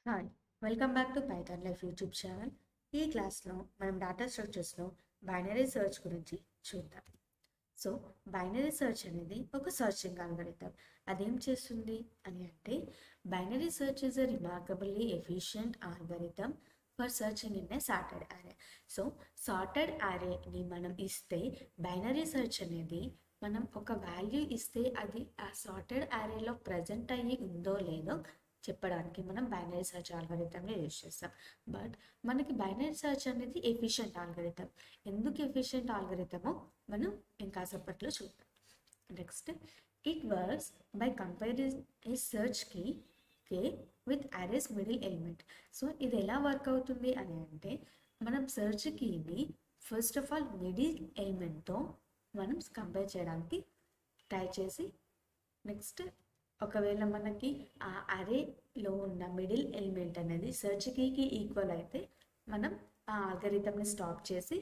Hi welcome back to Python life YouTube channel ఈ క్లాస్లో మనం డేటా స్ట్రక్చర్స్లో బైనరీ సెర్చ్ గురించి చూద్దాం సో బైనరీ సెర్చ్ అనేది ఒక సర్చింగ్ అల్గరిథం అదేం చేస్తుంది అని అంటే binary search is a remarkably efficient algorithm for searching in a sorted array so sorted అరేని మనం ఇస్తే బైనరీ సెర్చ్ అనేది మనం ఒక వాల్యూ ఇస్తే అది ఆ సార్టెడ్ అరేలో ప్రజెంట్ అయ్యి ఉందో లేదో చెప్పడానికి మనం బైనరీ సెర్చ్ ఆల్గరిథంని యూజ్ చేస్తాం బట్ మనకి బైనరీ సెర్చ్ అనేది ఎఫిషియంట్ ఆల్గరిథం ఎందుకు ఎఫిషియంట్ ఆల్గరిథమో మనం ఇంకాసేపట్లో చూద్దాం next it works by comparing a search key K with array's middle element so ఇది ఎలా వర్క్ అవుతుంది అని అంటే మనం సెర్చ్ కీని ఫస్ట్ ఆఫ్ ఆల్ మిడిల్ ఎలిమెంట్తో మనం కంపేర్ చేయడానికి ట్రై చేసి నెక్స్ట్ ఒకవేళ మనకి ఆ అరేలో ఉన్న మిడిల్ ఎలిమెంట్ అనేది సెర్చ్ కీకి ఈక్వల్ అయితే మనం ఆ ఆల్గరిథంని స్టాప్ చేసి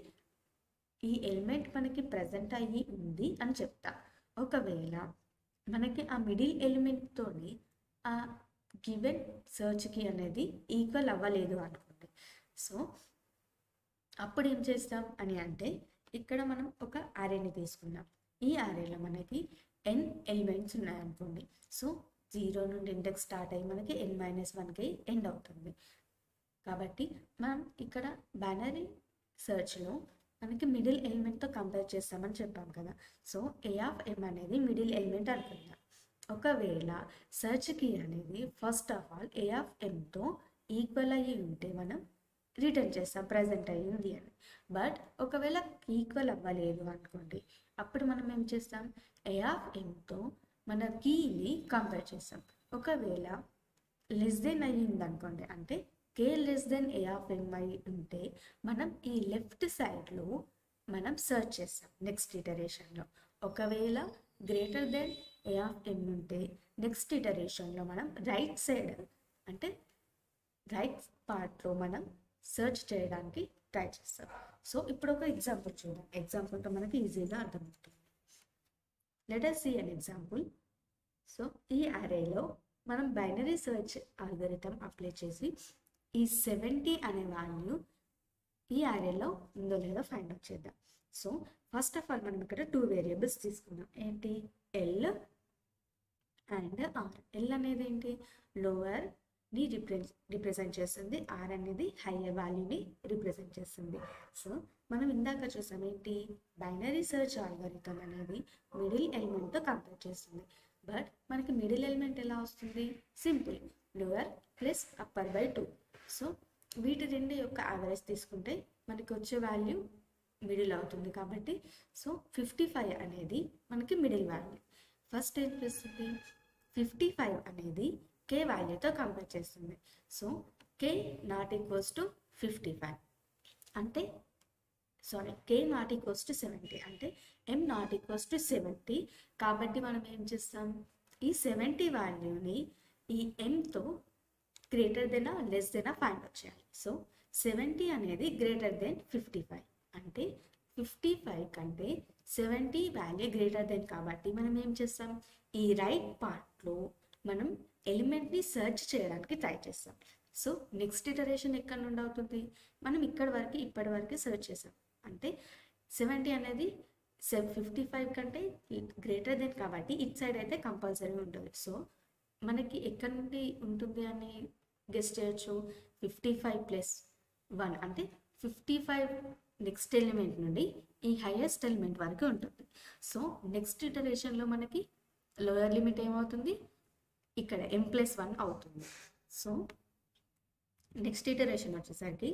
ఈ ఎలిమెంట్ మనకి ప్రజెంట్ అయ్యి ఉంది అని చెప్తాం ఒకవేళ మనకి ఆ మిడిల్ ఎలిమెంట్తోని ఆ గివెన్ సెర్చ్ కీ అనేది ఈక్వల్ అవ్వలేదు అనుకోండి సో అప్పుడు ఏం చేస్తాం అని అంటే ఇక్కడ మనం ఒక అరేని తీసుకున్నాం ఈ అరేలో మనకి ఎన్ ఎలిమెంట్స్ ఉన్నాయనుకోండి సో జీరో నుండి ఇండెక్స్ స్టార్ట్ అయ్యి మనకి ఎన్ మైనస్ వన్కి ఎండ్ అవుతుంది కాబట్టి మనం ఇక్కడ బైనరీ సెర్చ్లో మనకి మిడిల్ ఎలిమెంట్తో కంపేర్ చేస్తామని చెప్పాం కదా సో ఏ ఆఫ్ ఎం అనేది మిడిల్ ఎలిమెంట్ అనుకుందాం ఒకవేళ సెర్చ్ కీ అనేది first of all A of ఎంతో ఈక్వల్ అయ్యి ఉంటే మనం రిటర్న్ చేస్తాం ప్రజెంట్ అయ్యింది అని బట్ ఒకవేళ ఈక్వల్ అవ్వలేదు అనుకోండి అప్పుడు మనం ఏం చేస్తాం ఏ ఆఫ్ ఎంతో మన కీని కంపేర్ చేస్తాం ఒకవేళ లెస్ దెన్ అయ్యింది అనుకోండి అంటే K less than A of M అయి ఉంటే మనం ఈ లెఫ్ట్ సైడ్లో మనం సెర్చ్ చేస్తాం నెక్స్ట్ ఇటరేషన్లో ఒకవేళ greater than A of M ఉంటే నెక్స్ట్ ఇటరేషన్లో మనం రైట్ సైడ్ అంటే రైట్ పార్ట్లో మనం సెర్చ్ చేయడానికి ట్రై చేస్తాం సో ఇప్పుడు ఒక ఎగ్జాంపుల్ చూద్దాం ఎగ్జాంపుల్తో మనకి ఈజీగా అర్థమవుతుంది let us see an example so ఈ అరేలో మనం బైనరీ సెర్చ్ ఆల్గరిథం అప్లై చేసి ఈ సెవెంటీ అనే వాల్యూ ఈ అరేలో ఉందో లేదో ఫైండ్ అవుట్ చేద్దాం సో ఫస్ట్ ఆఫ్ ఆల్ మనం ఇక్కడ టూ వేరియబుల్స్ తీసుకున్నాం ఏంటి ఎల్ అండ్ ఆర్ ఎల్ అనేది ఏంటి లోవర్ ని రిప్రజెంట్ రిప్రజెంట్ చేస్తుంది ఆర్ అనేది హయ్యర్ వాల్యూని రిప్రజెంట్ చేస్తుంది సో మనం ఇందాక చూసాం ఏంటి బైనరీ సెర్చ్ ఆల్గరిథం అనేది మిడిల్ ఎలిమెంట్తో కంపేర్ చేస్తుంది బట్ మనకి మిడిల్ ఎలిమెంట్ ఎలా వస్తుంది simple lower plus upper by two so వీటి రెండు యొక్క యావరేజ్ తీసుకుంటే మనకి వచ్చే వాల్యూ మిడిల్ అవుతుంది కాబట్టి సో ఫిఫ్టీ ఫైవ్ అనేది మనకి మిడిల్ వాల్యూ ఫస్ట్ ఏం చేస్తుంది ఫిఫ్టీ ఫైవ్ అనేది కే వాల్యూతో కంపేర్ చేస్తుంది so K not equals to fifty five అంటే sorry K not equals to seventy అంటే M not equals to seventy కాబట్టి మనం ఏం చేస్తాం ఈ సెవెంటీ వాల్యూని ఈ ఎంతో greater than less than find out చేయాలి సో సెవెంటీ అనేది గ్రేటర్ దెన్ ఫిఫ్టీ ఫైవ్ అంటే ఫిఫ్టీ ఫైవ్ కంటే సెవెంటీ వాల్యూ గ్రేటర్ దెన్ కాబట్టి మనం ఏం చేస్తాం ఈ రైట్ పార్ట్లో మనం ఎలిమెంట్ని సెర్చ్ చేయడానికి ట్రై చేస్తాం సో నెక్స్ట్ ఇటరేషన్ ఎక్కడ నుండి అవుతుంది మనం ఇక్కడ వరకు ఇప్పటి వరకు సెర్చ్ చేసాం అంటే సెవెంటీ అనేది సెవ్ ఫిఫ్టీ ఫైవ్ కంటే గ్రేటర్ దెన్ కాబట్టి ఇట్ సైడ్ అయితే కంపల్సరీ ఉంటుంది సో మనకి ఎక్కడ నుండి ఉంటుంది అని గెస్ట్ చేయొచ్చు ఫిఫ్టీ ఫైవ్ ప్లస్ వన్ అంటే ఫిఫ్టీ ఫైవ్ నెక్స్ట్ ఎలిమెంట్ నుండి ఈ హైయెస్ట్ ఎలిమెంట్ వరకు ఉంటుంది సో నెక్స్ట్ ఇటరేషన్లో మనకి లోయర్ లిమిట్ ఏమవుతుంది ఇక్కడ ఎం ప్లస్ వన్ అవుతుంది సో నెక్స్ట్ ఇటరేషన్ వచ్చేసరికి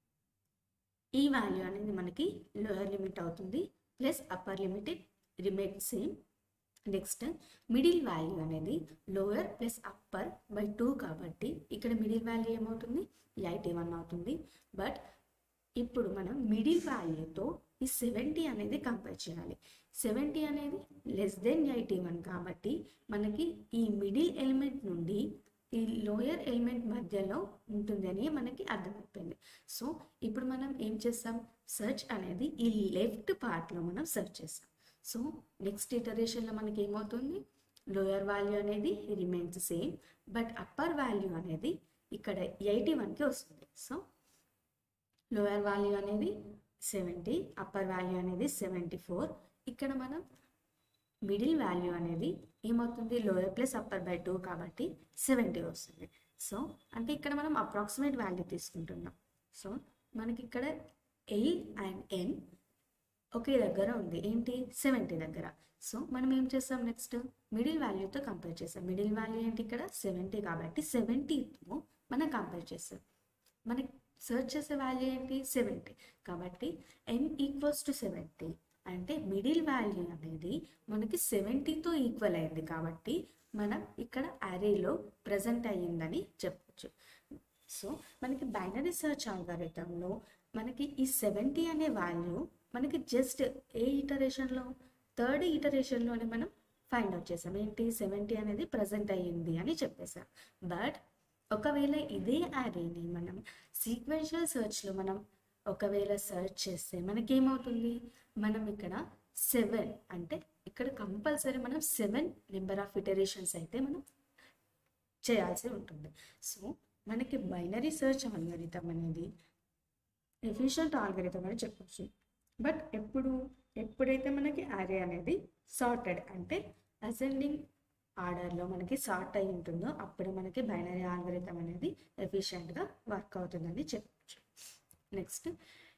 ఈ వాల్యూ అనేది మనకి లోయర్ లిమిట్ అవుతుంది plus upper limit remain same next middle value అనేది lower plus upper by two కాబట్టి ఇక్కడ మిడిల్ వాల్యూ ఏమవుతుంది ఎయిటీ వన్ అవుతుంది బట్ ఇప్పుడు మనం మిడిల్ వాల్యూతో ఈ సెవెంటీ అనేది కంపేర్ చేయాలి సెవెంటీ అనేది లెస్ దెన్ ఎయిటీ వన్ కాబట్టి మనకి ఈ మిడిల్ ఎలిమెంట్ నుండి ఈ లోయర్ ఎలిమెంట్ మధ్యలో ఉంటుంది అని మనకి అర్థమైపోయింది సో ఇప్పుడు మనం ఏం చేస్తాం సెర్చ్ అనేది ఈ లెఫ్ట్ పార్ట్లో మనం సెర్చ్ చేస్తాం సో నెక్స్ట్ ఇటరేషన్లో మనకి ఏమవుతుంది లోయర్ వాల్యూ అనేది remains same but upper value అనేది ఇక్కడ ఎయిటీ వన్కి వస్తుంది సో లోయర్ వాల్యూ అనేది సెవెంటీ అప్పర్ వాల్యూ అనేది సెవెంటీ ఫోర్ ఇక్కడ మనం మిడిల్ వాల్యూ అనేది ఏమవుతుంది lower plus upper by two కాబట్టి సెవెంటీ వస్తుంది సో అంటే ఇక్కడ మనం అప్రాక్సిమేట్ వాల్యూ తీసుకుంటున్నాం సో మనకి ఇక్కడ ఎల్ అండ్ ఎన్ ఒకే దగ్గర ఉంది ఏంటి సెవెంటీ దగ్గర సో మనం ఏం చేస్తాం నెక్స్ట్ మిడిల్ వాల్యూతో కంపేర్ చేస్తాం మిడిల్ వాల్యూ ఏంటి ఇక్కడ సెవెంటీ కాబట్టి సెవెంటీతో మనం కంపేర్ చేస్తాం మనకి సెర్చ్ చేసే వాల్యూ ఏంటి సెవెంటీ కాబట్టి ఎన్ ఈక్వల్స్ టు సెవెంటీ అంటే మిడిల్ వాల్యూ అనేది మనకి సెవెంటీతో ఈక్వల్ అయింది కాబట్టి మనం ఇక్కడ అరేలో ప్రజెంట్ అయ్యిందని చెప్పొచ్చు సో మనకి బైనరీ సెర్చ్ ఆల్గారిథంలో మనకి ఈ సెవెంటీ అనే వాల్యూ మనకి జస్ట్ ఏ ఇటరేషన్లో థర్డ్ ఇటరేషన్లోనే మనం ఫైండ్ అవుట్ చేసాం ఏంటి సెవెంటీ అనేది ప్రజెంట్ అయ్యింది అని చెప్పేసాం బట్ ఒకవేళ ఇదే అరేని మనం సీక్వెన్షియల్ సెర్చ్లో మనం ఒకవేళ సెర్చ్ చేస్తే మనకేమవుతుంది మనం ఇక్కడ సెవెన్ అంటే ఇక్కడ కంపల్సరీ మనం సెవెన్ నెంబర్ ఆఫ్ ఇటరేషన్స్ అయితే మనం చేయాల్సి ఉంటుంది సో మనకి బైనరీ సెర్చ్ ఆల్గరిథం అనేది ఎఫిషియంట్ ఆల్గరిథం అని చెప్పొచ్చు బట్ ఎప్పుడు ఎప్పుడైతే మనకి అరే అనేది సార్టెడ్ అంటే అసెండింగ్ ఆర్డర్లో మనకి సార్ట్ అయి ఉంటుందో అప్పుడు మనకి బైనరీ ఆల్గరిథం అనేది ఎఫిషియెంట్గా వర్క్ అవుతుందని చెప్పొచ్చు next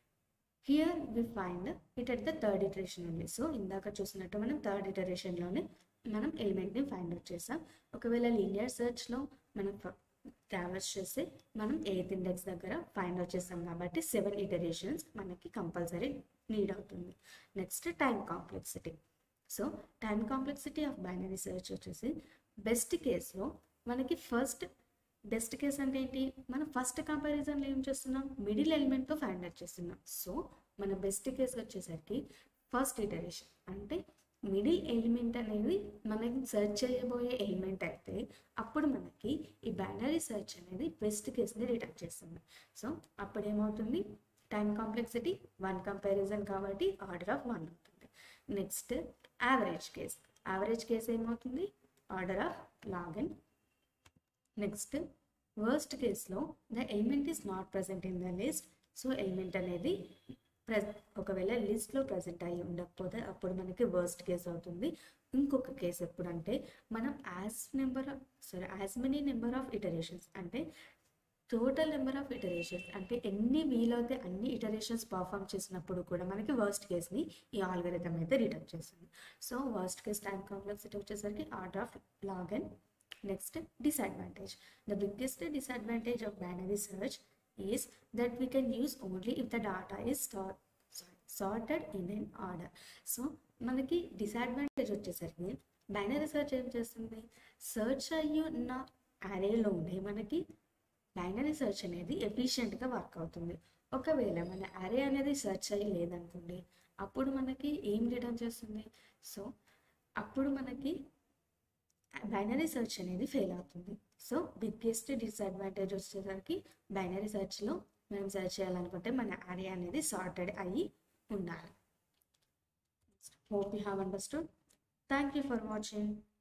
here we find it at the third iteration only so ఇందాక చూసినట్టు మనం థర్డ్ ఇటరేషన్లోనే మనం ఎలిమెంట్ని ఫైండ్ అవుట్ చేసాం ఒకవేళ లీనియర్ సెర్చ్లో మనం ట్రావెల్స్ చేస్తే మనం ఎయిత్ ఇండెక్స్ దగ్గర ఫైండ్ అవుట్ చేస్తాం కాబట్టి సెవెన్ ఇటరేషన్స్ మనకి కంపల్సరీ నీడ్ అవుతుంది next time complexity so time complexity of binary search వచ్చేసి బెస్ట్ కేస్లో మనకి ఫస్ట్ బెస్ట్ కేస్ అంటే ఏంటి మనం ఫస్ట్ కంపారిజన్లో ఏం చేస్తున్నాం మిడిల్ ఎలిమెంట్తో ఫైండ్ అవుట్ చేస్తున్నాం సో మన బెస్ట్ కేస్ వచ్చేసరికి ఫస్ట్ ఇటరేషన్ అంటే మిడిల్ ఎలిమెంట్ అనేది మనం సెర్చ్ చేయబోయే ఎలిమెంట్ అయితే అప్పుడు మనకి ఈ బైనరీ సెర్చ్ అనేది బెస్ట్ కేస్ని రిటర్న్ చేస్తుంది సో అప్పుడు ఏమవుతుంది టైం కాంప్లెక్సిటీ వన్ కంపారిజన్ కాబట్టి ఆర్డర్ ఆఫ్ వన్ అవుతుంది next average case average case ఏమవుతుంది order of log n next worst కేస్లో the element is not present in the list so element అనేది ప్రె ఒకవేళ లిస్ట్లో ప్రజెంట్ అయ్యి ఉండకపోతే అప్పుడు మనకి వర్స్ట్ కేస్ అవుతుంది ఇంకొక కేసు ఎప్పుడంటే మనం as number sorry as many number of iterations అంటే టోటల్ నెంబర్ ఆఫ్ ఇటరేషన్స్ అంటే ఎన్ని వీలైతే అన్ని ఇటరేషన్స్ పర్ఫామ్ చేసినప్పుడు కూడా మనకి వర్స్ట్ కేస్ని ఈ ఆల్గరిథం అయితే రిటర్న్ చేస్తుంది so worst case time complexity వచ్చేసరికి order of log n next disadvantage the biggest disadvantage of binary search is that we can use only if the data is sort, sorry, sorted in an order. So మనకి disadvantage వచ్చేసరికి binary search ఏం చేస్తుంది search అయ్యి ఉన్న అరేలోనే మనకి binary search అనేది ఎఫిషియెంట్గా work అవుతుంది ఒకవేళ మన అరే అనేది సెర్చ్ అయ్యి లేదనుకోండి అప్పుడు మనకి ఏం రిటర్న్ చేస్తుంది సో అప్పుడు మనకి బైనరీ సెర్చ్ అనేది ఫెయిల్ అవుతుంది సో బిగ్గెస్ట్ డిసడ్వాంటేజ్ వచ్చేసరికి బైనరీ సెర్చ్లో మనం సెర్చ్ చేయాలనుకుంటే మన అరే అనేది సార్టెడ్ అయ్యి ఉండాలి hope you have understood thank you for watching